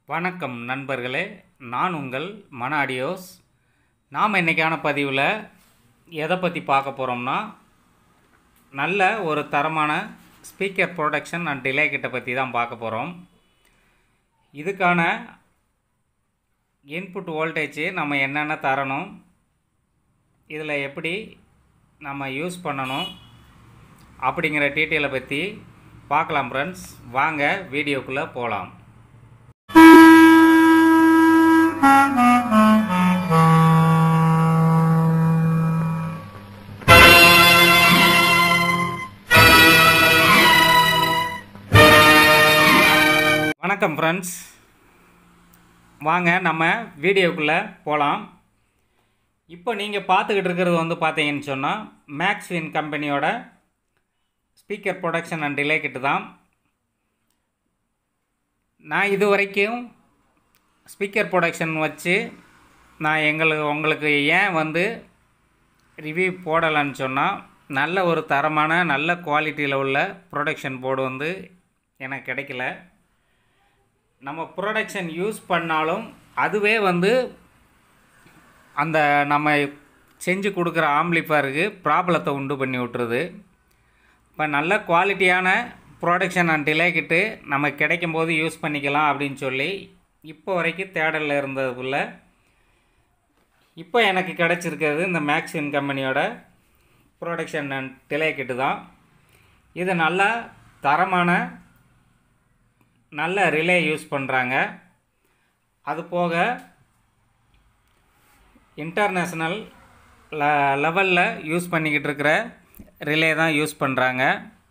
வணக்கம் நண்பர்களே நான் உங்கள் மன ஆடியோஸ் நாம் இன்றைக்கான பதிவில் எதை பற்றி பார்க்க போகிறோம்னா நல்ல ஒரு தரமான ஸ்பீக்கர் ப்ரொடக்ஷன் அண்ட் டிலே கிட்ட பற்றி தான் பார்க்க போகிறோம் இதுக்கான இன்புட் வோல்டேஜ் நம்ம என்னென்ன தரணும் இதில் எப்படி நம்ம யூஸ் பண்ணணும் அப்படிங்கிற டீட்டெயிலை பற்றி பார்க்கலாம் ஃப்ரெண்ட்ஸ் வாங்க வீடியோக்குள்ளே போகலாம் வணக்கம் ஃப்ரெண்ட்ஸ் வாங்க நம்ம வீடியோக்குள்ளே போகலாம் இப்போ நீங்கள் பார்த்துக்கிட்டு இருக்கிறது வந்து பார்த்தீங்கன்னு சொன்னால் மேக்ஸ்வின் கம்பெனியோட speaker protection and delay kit தான் நான் இது வரைக்கும் ஸ்பீக்கர் ப்ரொடக்ஷன் வச்சு நான் எங்களுக்கு உங்களுக்கு ஏன் வந்து ரிவ்யூ போடலைன்னு சொன்னால் நல்ல ஒரு தரமான நல்ல குவாலிட்டியில் உள்ள ப்ரொடக்ஷன் போர்டு வந்து எனக்கு கிடைக்கல நம்ம ப்ரொடக்ஷன் யூஸ் பண்ணாலும் அதுவே வந்து அந்த நம்ம செஞ்சு கொடுக்குற ஆம்ப்ளிஃபருக்கு ப்ராப்ளத்தை உண்டு பண்ணி விட்டுருது இப்போ நல்ல குவாலிட்டியான ப்ரொடக்ஷன் அண்ட் டிலே கிட்டு நம்ம கிடைக்கும் போது யூஸ் பண்ணிக்கலாம் அப்படின்னு சொல்லி இப்போ வரைக்கும் தேடலில் இருந்ததுக்குள்ள இப்போ எனக்கு கிடச்சிருக்கிறது இந்த மேக்ஸின் கம்பெனியோட ப்ரொடக்ஷன் அண்ட் டிலே கிட்டு தான் இது நல்ல தரமான நல்ல ரிலே யூஸ் பண்ணுறாங்க அது போக இன்டர்நேஷ்னல் ல லெவலில் யூஸ் பண்ணிக்கிட்டு இருக்கிற ரிலே தான் யூஸ் பண்ணுறாங்க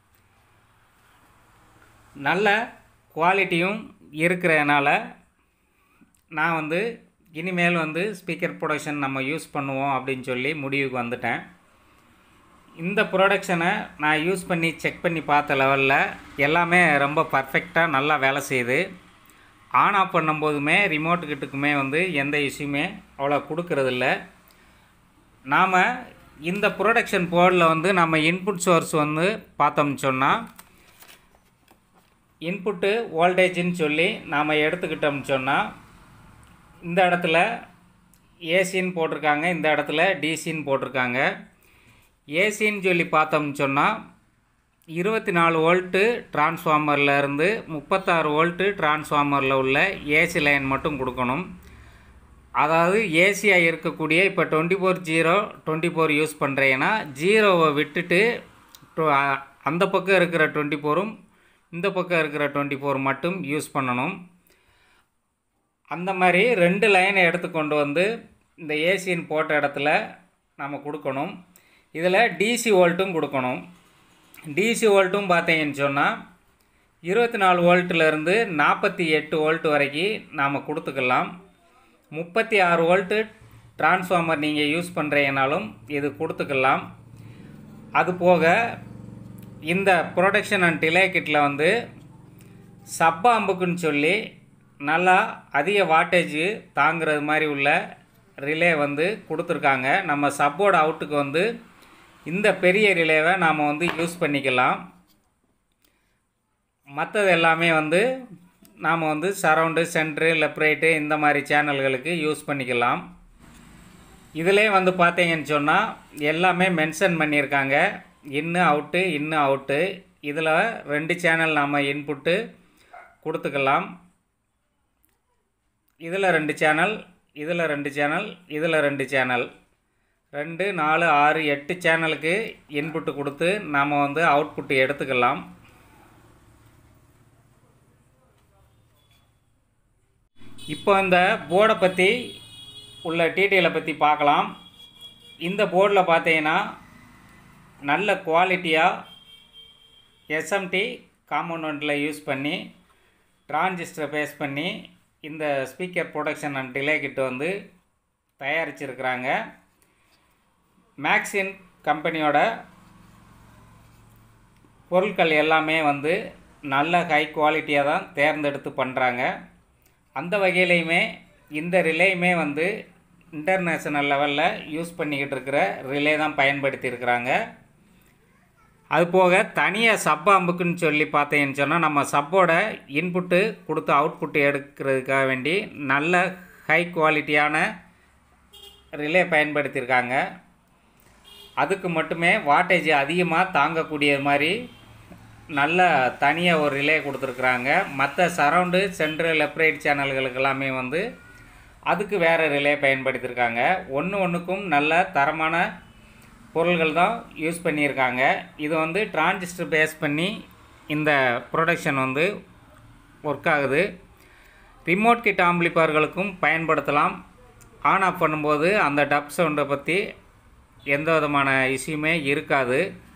நல்ல குவாலிட்டியும் இருக்கிறதுனால நான் வந்து இனிமேல் வந்து ஸ்பீக்கர் ப்ரொடக்ஷன் நம்ம யூஸ் பண்ணுவோம் அப்படின்னு சொல்லி முடிவுக்கு வந்துட்டேன் இந்த ப்ரொடக்ஷனை நான் யூஸ் பண்ணி செக் பண்ணி பார்த்த லெவலில் எல்லாமே ரொம்ப பர்ஃபெக்டாக நல்லா வேலை செய்யுது ஆன் ஆஃப் பண்ணும்போதுமே ரிமோட் கிட்டுக்குமே வந்து எந்த இஷ்யூமே அவ்வளோ கொடுக்கறதில்ல நாம் இந்த ப்ரொடக்ஷன் போர்டில் வந்து நம்ம இன்புட் சோர்ஸ் வந்து பார்த்தோம்னு சொன்னால் இன்புட்டு வோல்டேஜ்னு சொல்லி நாம் எடுத்துக்கிட்டோம்னு சொன்னால் இந்த இடத்துல ஏசின்னு போட்டிருக்காங்க இந்த இடத்துல டிசின்னு போட்டிருக்காங்க ஏசின்னு சொல்லி பார்த்தோம்னு சொன்னால் இருபத்தி நாலு வோல்ட்டு டிரான்ஸ்ஃபார்மரில் இருந்து முப்பத்தாறு வோல்ட்டு டிரான்ஸ்ஃபார்மரில் உள்ள ஏசி லைன் மட்டும் கொடுக்கணும் அதாவது ஏசியாக இருக்கக்கூடிய இப்போ twenty four zero twenty four use பண்ணுறீங்கன்னா ஜீரோவை விட்டுட்டு டு- அ- அந்த பக்கம் இருக்கிற டுவெண்ட்டி ஃபோரும் இந்த பக்கம் இருக்கிற டுவெண்ட்டி ஃபோர் மட்டும் யூஸ் பண்ணணும் அந்த மாதிரி ரெண்டு லைனை எடுத்து கொண்டு வந்து இந்த ஏசின்னு போட்ட இடத்துல நம்ம கொடுக்கணும் இதில் டிசி வோல்ட்டும் கொடுக்கணும் டிசி வோல்ட்டும் பார்த்தீங்கன்னு சொன்னால் இருபத்தி நாலு வோல்ட்டிலேருந்து நாற்பத்தி எட்டு வோல்ட் வரைக்கும் நாம் கொடுத்துக்கலாம் முப்பத்தி ஆறு வோல்ட்டு டிரான்ஸ்ஃபார்மர் நீங்கள் யூஸ் பண்ணுறீங்கனாலும் இது கொடுத்துக்கலாம் அது போக இந்த ப்ரொடக்ஷன் அண்ட் டிலே கிட்டில் வந்து சப்பாம்புக்குன்னு சொல்லி நல்லா அதிக வாட்டேஜ் தாங்கிறது மாதிரி உள்ள ரிலே வந்து கொடுத்துருக்காங்க நம்ம சப்போர்ட் அவுட்டுக்கு வந்து இந்த பெரிய ரிலேவை நாம் வந்து யூஸ் பண்ணிக்கலாம் மற்றது எல்லாமே வந்து நாம் வந்து சரவுண்டு சென்ட்ரு லெஃப்ட் ரைட்டு இந்த மாதிரி சேனல்களுக்கு யூஸ் பண்ணிக்கலாம் இதிலே வந்து பார்த்தீங்கன்னு சொன்னால் எல்லாமே மென்ஷன் பண்ணியிருக்காங்க இன்னு அவுட்டு இன்னு அவுட்டு இதில் ரெண்டு சேனல் நாம் இன்புட்டு கொடுத்துக்கலாம் இதில் ரெண்டு சேனல் இதில் ரெண்டு சேனல் இதில் ரெண்டு சேனல் ரெண்டு நாலு ஆறு எட்டு சேனலுக்கு இன்புட்டு கொடுத்து நாம் வந்து அவுட்புட் எடுத்துக்கலாம் இப்போ இந்த போர்டை பற்றி உள்ள டீட்டெயிலை பற்றி பார்க்கலாம் இந்த போர்டில் பார்த்தீங்கன்னா நல்ல குவாலிட்டியாக எஸ்எம்டி காம்பவுண்டில் யூஸ் பண்ணி டிரான்சிஸ்டரை பேஸ் பண்ணி இந்த ஸ்பீக்கர் ப்ரொடக்ஷன் அண்ட் டிலே கிட்ட வந்து தயாரிச்சிருக்கிறாங்க மேக்ஸின் கம்பெனியோட பொருட்கள் எல்லாமே வந்து நல்ல ஹை குவாலிட்டியாக தான் தேர்ந்தெடுத்து பண்ணுறாங்க அந்த வகையிலையுமே இந்த ரிலேயுமே வந்து இன்டர்நேஷ்னல் லெவலில் யூஸ் பண்ணிக்கிட்டு இருக்கிற ரிலே தான் பயன்படுத்தி இருக்கிறாங்க அது போக தனியாக சப் அம்புக்குன்னு சொல்லி பார்த்தீங்கன்னு சொன்னால் நம்ம சப்போட இன்புட்டு கொடுத்து அவுட்புட்டு எடுக்கிறதுக்காக வேண்டி நல்ல ஹை குவாலிட்டியான ரிலே பயன்படுத்தியிருக்காங்க அதுக்கு மட்டுமே வாட்டேஜ் அதிகமாக தாங்கக்கூடிய மாதிரி நல்ல தனியாக ஒரு ரிலே கொடுத்துருக்குறாங்க மற்ற சரவுண்டு சென்ட்ரல் லெஃப்ட் ரைட் சேனல்களுக்கு எல்லாமே வந்து அதுக்கு வேறு ரிலே பயன்படுத்தியிருக்காங்க ஒன்று ஒன்றுக்கும் நல்ல தரமான பொருள்கள் தான் யூஸ் பண்ணியிருக்காங்க இது வந்து டிரான்சிஸ்டர் பேஸ் பண்ணி இந்த ப்ரொடக்ஷன் வந்து ஒர்க் ஆகுது ரிமோட் கிட் ஆம்பிளிஃபயர்களுக்கும் பயன்படுத்தலாம் ஆன் ஆஃப் பண்ணும்போது அந்த டப் சவுண்டை பற்றி எந்த விதமான இஷ்யூமே இருக்காது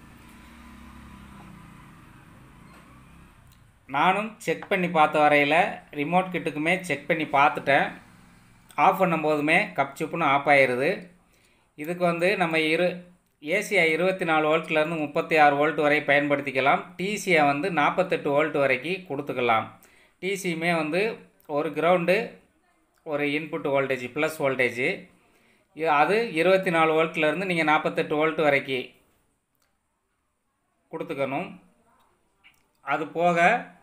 நானும் செக் பண்ணி பார்த்த வரையில் ரிமோட் கிட்டுக்குமே செக் பண்ணி பார்த்துட்டேன் ஆஃப் பண்ணும்போதுமே கப் சுப்புன்னு ஆஃப் ஆயிடுது இதுக்கு வந்து நம்ம இரு ஏசியை இருபத்தி நாலு வோல்ட்லேருந்து முப்பத்தி ஆறு வோல்ட் வரை பயன்படுத்திக்கலாம் டிசியை வந்து நாற்பத்தெட்டு வோல்ட் வரைக்கும் கொடுத்துக்கலாம் டிசியுமே வந்து ஒரு கிரவுண்டு ஒரு இன்புட் வோல்டேஜ் ப்ளஸ் வோல்டேஜ் அது இருபத்தி நாலு வோல்ட்லேருந்து நீங்கள் நாற்பத்தெட்டு வோல்ட் வரைக்கும் கொடுத்துக்கணும் அது போக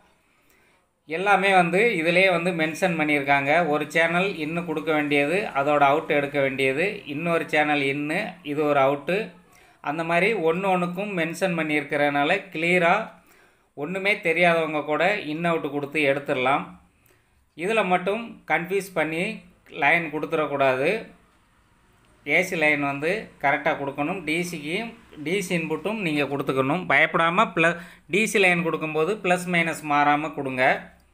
எல்லாமே வந்து இதிலே வந்து மென்ஷன் பண்ணியிருக்காங்க ஒரு சேனல் இன்னும் கொடுக்க வேண்டியது அதோட அவுட் எடுக்க வேண்டியது இன்னொரு சேனல் இன்னு இது ஒரு அவுட்டு அந்த மாதிரி ஒன்று ஒன்றுக்கும் மென்ஷன் பண்ணியிருக்கிறனால கிளியராக ஒன்றுமே தெரியாதவங்க கூட இன் அவுட்டு கொடுத்து எடுத்துடலாம் இதில் மட்டும் கன்ஃபியூஸ் பண்ணி லைன் கொடுத்துடக்கூடாது ஏசி லைன் வந்து கரெக்டாக கொடுக்கணும் டிசிக்கும் டிசி இன்புட்டும் நீங்கள் கொடுத்துக்கணும் பயப்படாமல் ப்ளஸ் டிசி லைன் கொடுக்கும்போது ப்ளஸ் மைனஸ் மாறாமல் கொடுங்க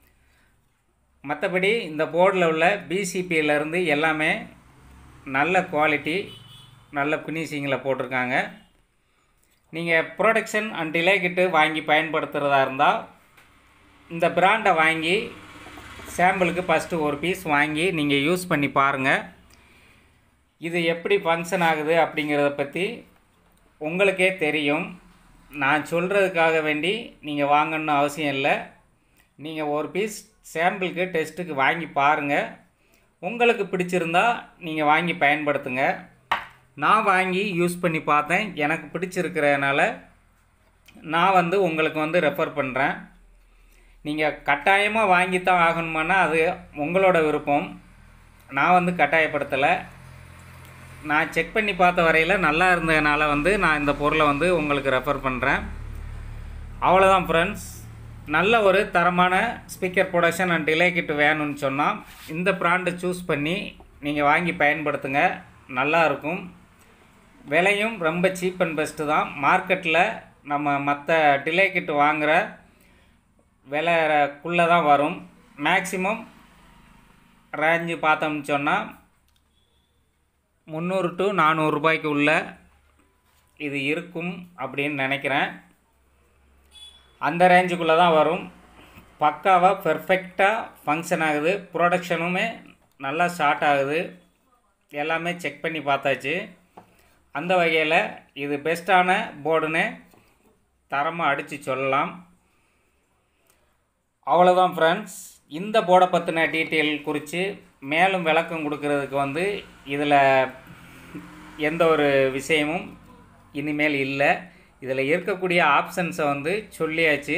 மற்றபடி இந்த போர்டில் உள்ள பிசிபியிலேருந்து எல்லாமே நல்ல குவாலிட்டி நல்ல ஃபினிஷிங்கில் போட்டிருக்காங்க நீங்கள் ப்ரொடக்ஷன் அண்ட் டிலே கிட்டு வாங்கி பயன்படுத்துகிறதா இருந்தால் இந்த பிராண்டை வாங்கி சாம்பிளுக்கு ஃபஸ்ட்டு ஒரு பீஸ் வாங்கி நீங்கள் யூஸ் பண்ணி பாருங்கள் இது எப்படி ஃபங்க்ஷன் ஆகுது அப்படிங்கிறத பற்றி உங்களுக்கே தெரியும் நான் சொல்கிறதுக்காக வேண்டி நீங்கள் வாங்கணும்னு அவசியம் இல்லை நீங்கள் ஒரு பீஸ் சாம்பிளுக்கு டெஸ்ட்டுக்கு வாங்கி பாருங்கள் உங்களுக்கு பிடிச்சிருந்தா நீங்கள் வாங்கி பயன்படுத்துங்க நான் வாங்கி யூஸ் பண்ணி பார்த்தேன் எனக்கு பிடிச்சிருக்கிறதுனால நான் வந்து உங்களுக்கு வந்து ரெஃபர் பண்ணுறேன் நீங்கள் கட்டாயமாக வாங்கித்தான் ஆகணுமானா அது உங்களோட விருப்பம் நான் வந்து கட்டாயப்படுத்தலை நான் செக் பண்ணி பார்த்த வரையில் நல்லா இருந்ததுனால வந்து நான் இந்த பொருளை வந்து உங்களுக்கு ரெஃபர் பண்ணுறேன் அவ்வளோதான் ஃப்ரெண்ட்ஸ் நல்ல ஒரு தரமான speaker protection and delay kit வேணும்னு சொன்னால் இந்த ப்ராண்டை சூஸ் பண்ணி நீங்கள் வாங்கி பயன்படுத்துங்க நல்லா இருக்கும் விலையும் ரொம்ப சீப் அண்ட் பெஸ்ட்டு தான் மார்க்கெட்டில் நம்ம மற்ற டிலே கிட் வாங்குகிற விலைக்குள்ளே தான் வரும் மேக்ஸிமம் ரேஞ்சு பார்த்தோம்னு சொன்னால் முந்நூறு டு நானூறுரூபாய்க்கு உள்ள இது இருக்கும் அப்படின்னு நினைக்கிறேன் அந்த ரேஞ்சுக்குள்ளே தான் வரும் பக்காவாக பெர்ஃபெக்டாக ஃபங்க்ஷன் ஆகுது ப்ரொடக்ஷனுமே நல்லா ஸ்டார்ட் ஆகுது எல்லாமே செக் பண்ணி பார்த்தாச்சு அந்த வகையில் இது பெஸ்ட்டான போர்டுன்னு தரமாக அடித்து சொல்லலாம் அவ்வளோதான் ஃப்ரெண்ட்ஸ் இந்த போர்டை பற்றின டீட்டெயில் குறித்து மேலும் விளக்கம் கொடுக்கறதுக்கு வந்து இதில் எந்த ஒரு விஷயமும் இனிமேல் இல்லை இதில் இருக்கக்கூடிய ஆப்ஷன்ஸை வந்து சொல்லியாச்சு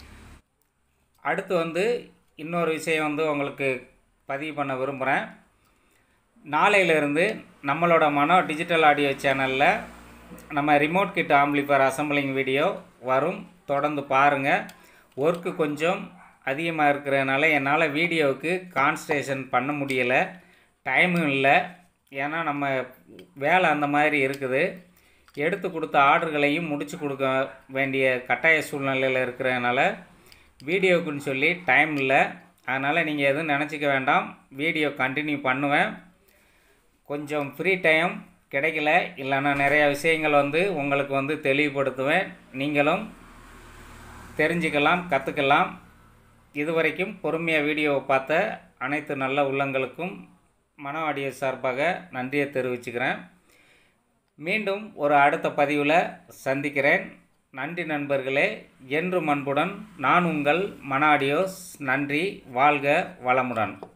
அடுத்து வந்து இன்னொரு விஷயம் வந்து உங்களுக்கு பதிவு பண்ண விரும்புகிறேன் நாளையிலிருந்து நம்மளோட மனோ டிஜிட்டல் ஆடியோ சேனலில் நம்ம remote kit amplifier assembling video வரும் தொடர்ந்து பாருங்கள் ஒர்க்கு கொஞ்சம் அதிகமாக இருக்கிறதுனால என்னால் வீடியோவுக்கு கான்சன்ட்ரேஷன் பண்ண முடியலை டைமும் இல்லை ஏன்னா நம்ம வேலை அந்த மாதிரி இருக்குது எடுத்து கொடுத்த ஆர்டர்களையும் முடித்து கொடுக்க வேண்டிய கட்டாய சூழ்நிலையில் இருக்கிறதுனால வீடியோக்குன்னு சொல்லி டைம் இல்லை அதனால் நீங்கள் எதுவும் நினச்சிக்க வேண்டாம் வீடியோ கண்டினியூ பண்ணுவேன் கொஞ்சம் ஃப்ரீ டைம் கிடைக்கல இல்லைன்னா நிறையா விஷயங்கள் வந்து உங்களுக்கு வந்து தெளிவுபடுத்துவேன் நீங்களும் தெரிஞ்சுக்கலாம் கற்றுக்கலாம் இதுவரைக்கும் பொறுமையாக வீடியோவை பார்த்த அனைத்து நல்ல உள்ளங்களுக்கும் மன ஆடியோ சார்பாக நன்றியை தெரிவிச்சுக்கிறேன் மீண்டும் ஒரு அடுத்த பதிவில் சந்திக்கிறேன் நன்றி நண்பர்களே என்று அன்புடன் நான் உங்கள் மன ஆடியோஸ் நன்றி வாழ்க வளமுடன்